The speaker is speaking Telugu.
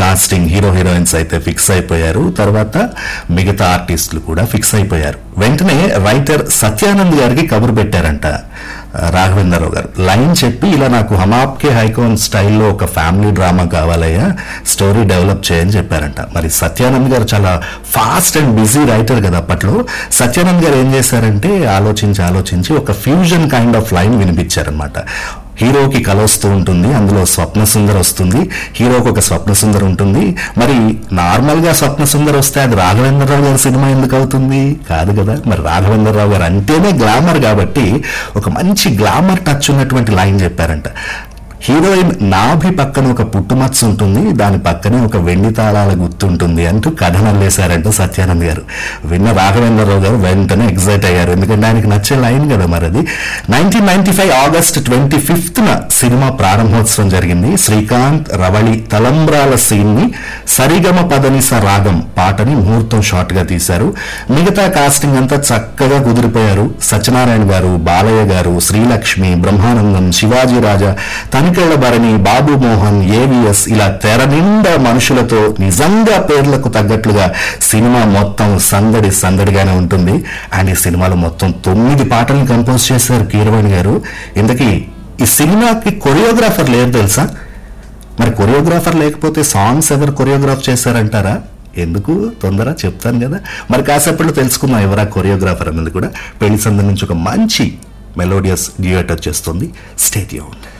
కాస్టింగ్ హీరో హీరోయిన్స్ అయితే ఫిక్స్ అయిపోయారు తర్వాత మిగతా ఆర్టిస్టులు కూడా ఫిక్స్ అయిపోయారు వెంటనే రైటర్ సత్యానంద్ గారికి కబురు పెట్టారంట ఆ, రాఘవేంద్రరావు గారు లైన్ చెప్పి ఇలా నాకు హమాప్కే హైకోన్ స్టైల్లో ఒక ఫ్యామిలీ డ్రామా కావాలయ్యా స్టోరీ డెవలప్ చేయని చెప్పారంట మరి సత్యానంద్ గారు చాలా ఫాస్ట్ అండ్ బిజీ రైటర్ కదా అప్పట్లో సత్యానంద్ గారు ఏం చేశారంటే ఆలోచించి ఆలోచించి ఒక ఫ్యూజన్ కైండ్ ఆఫ్ లైన్ వినిపించారనమాట హీరోకి కల వస్తూ ఉంటుంది అందులో స్వప్న సుందర్ వస్తుంది హీరోకి ఒక స్వప్న సుందర్ ఉంటుంది మరి నార్మల్ గా స్వప్న సుందర్ వస్తే అది రాఘవేంద్రరావు గారి సినిమా ఎందుకు అవుతుంది కాదు కదా మరి రాఘవేంద్రరావు గారు అంటేనే గ్లామర్ కాబట్టి ఒక మంచి గ్లామర్ టచ్ ఉన్నటువంటి లైన్ చెప్పారంట హీరోయిన్ నాభి పక్కన ఒక పుట్టుమచ్చ ఉంటుంది దాని పక్కనే ఒక వెండి తాళాల గుర్తుంటుంది అంటూ కథ నల్లేశారంట సత్యానంద్ గారు విన్న రాఘవేంద్రరావు గారు వెంటనే ఎగ్జైట్ అయ్యారు ఎందుకంటే ఆయనకి నచ్చే లైన్ కదా మరి అది nineteen ninety five August twenty fifth న సినిమా ప్రారంభోత్సవం జరిగింది శ్రీకాంత్ రవళి తలంబ్రాల సీన్ ని సరిగమ పదనిస రాగం పాటని ముహూర్తం షార్ట్ గా తీశారు మిగతా కాస్టింగ్ అంతా చక్కగా కుదిరిపోయారు సత్యనారాయణ గారు బాలయ్య గారు శ్రీలక్ష్మి బ్రహ్మానందం శివాజీ రాజా తనికేళ్ల భరణి బాబు మోహన్ ఏవిఎస్ ఇలా తెర నిండా మనుషులతో నిజంగా పేర్లకు తగ్గట్లుగా సినిమా మొత్తం సందడి సందడిగానే ఉంటుంది అండ్ ఈ సినిమాలో మొత్తం తొమ్మిది పాటలను కంపోజ్ చేశారు కీరవాణి గారు ఇంతకీ ఈ సినిమాకి కొరియోగ్రాఫర్ లేరు తెలుసా మరి కొరియోగ్రాఫర్ లేకపోతే సాంగ్స్ ఎవరు కొరియోగ్రాఫ్ చేశారంటారా ఎందుకు తొందర చెప్తాను కదా మరి కాసేపట్లో తెలుసుకుందాం ఎవరా కొరియోగ్రాఫర్ అన్నది కూడా పెళ్లి సందడి నుంచి ఒక మంచి మెలోడియస్ డ్యూయట్ వచ్చేస్తుంది స్టేట్ యూన్